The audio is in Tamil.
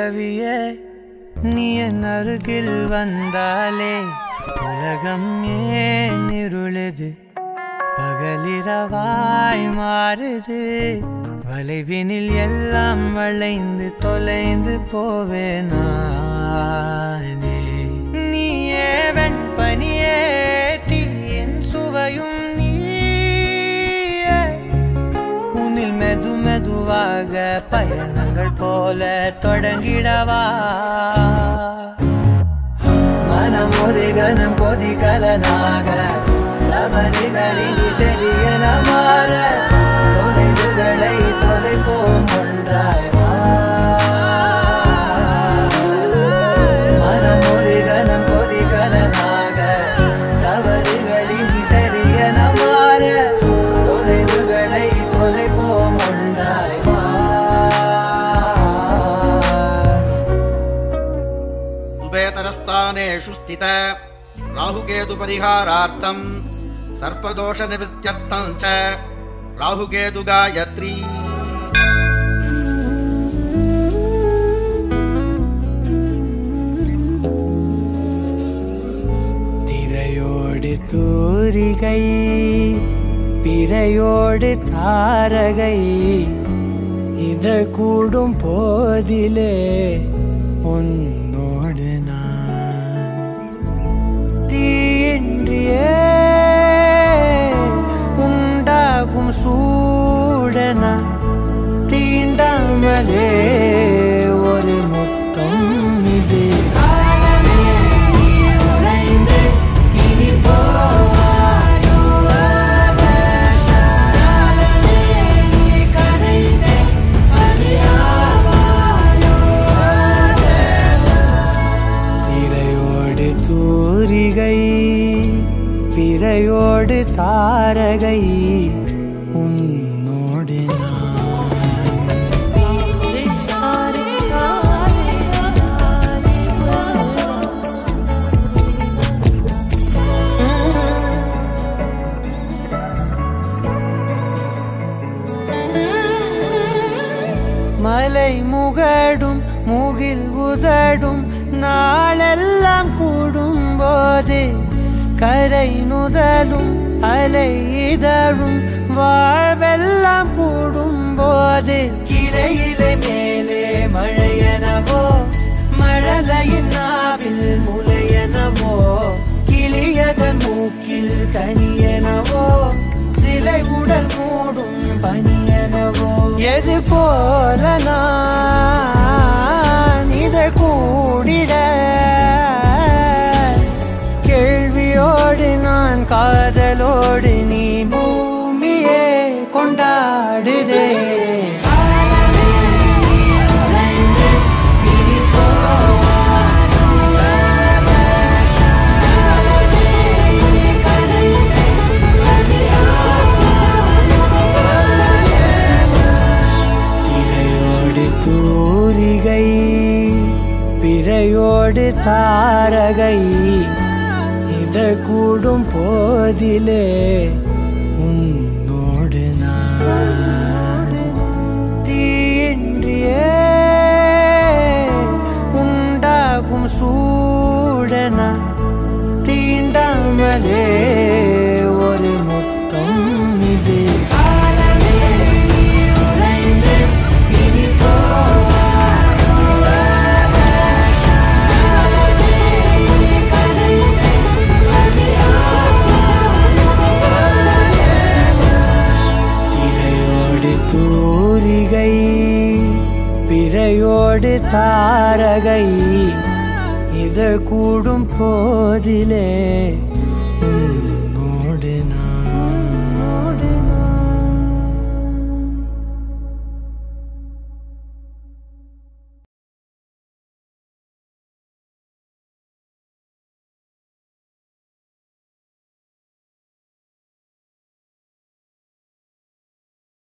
கவியே நீ என் அருகில் வந்தாலே உலகம் ஏன் இருளுது பகலிரவாய் மாறுது வளைவினில் எல்லாம் வளைந்து தொலைந்து போவேனானே நீயே வெண்பனியே தீயின் சுவையும் நீயே உன்னில் மெது மெதுவாக பயணங்கள் போல தொடங்கிடவா மனம் ஒரு கணம் கொதிகலனாக தவறுகளில் செலியன மாற தொலைவுகளை தொலைப்போம் ஒன்றாய் வா. மனம் ஒரு கணம் கொதிகலனாக தவறுகளில் சரியன மாற தொலைவுகளை தொலைப்போம் ஒன்றாய் வா उभयतरस्थानेषु स्थित राहुकेतुपरिहारार्थम् सर्पदोषनिवृत्त्यर्थम् च राहुकेतुगायत्री திரையோடு தூரிகை பிறையோடு தாரகை இதழ் கூடும் போதிலே உன்னோடு நான் தீயின்றியே உண்டாகும் சூடனா தீண்டாமலே ஒரு மொத்தம் இது காலமே நீ உறைந்து இனி போவாயோ ஆகாசமே நீ கரைந்து பலியாவாயோ திரையோடு தூரிகை பிறையோடு தாரகை உன்னோடு மலை முகடும் முகில் உதடும் நாளெல்லாம் கூடும் போது கரை நுதலும் அலை இதழும் வாழ்வெல்லாம் கூடும் போது இலையிலே மேலே மழையனவோ மழலையின் நாவில் முளையனவோ கிளியதன் மூக்கில் கனியனவோ சிலை உடல் மூடும் பனியனவோ எது போல நான் இதை கூடிட கேள்வியோடு நான் காதலோடு நீ பூமியே கொண்டாடுதே காலமே நீ உறைந்து இனி போவாயோ ஆகாசமே நீ கரைந்து இறையோடு தூரிகை பிறையோடு தாரகை இதழ் கூடும் போதிலே உன்னோடு நான் தீயின்றியே உண்டாகும் சூடனா தீண்டாமலே ஒரு மொத்தம் இது காலமே நீ உறைந்து இனி போவாயோ ஆகாசமே நீ கரைந்து இறையோடு தூரிகை பிறையோடு தாரகை இதழ் கூடும் போதிலே உன்னோடு நான்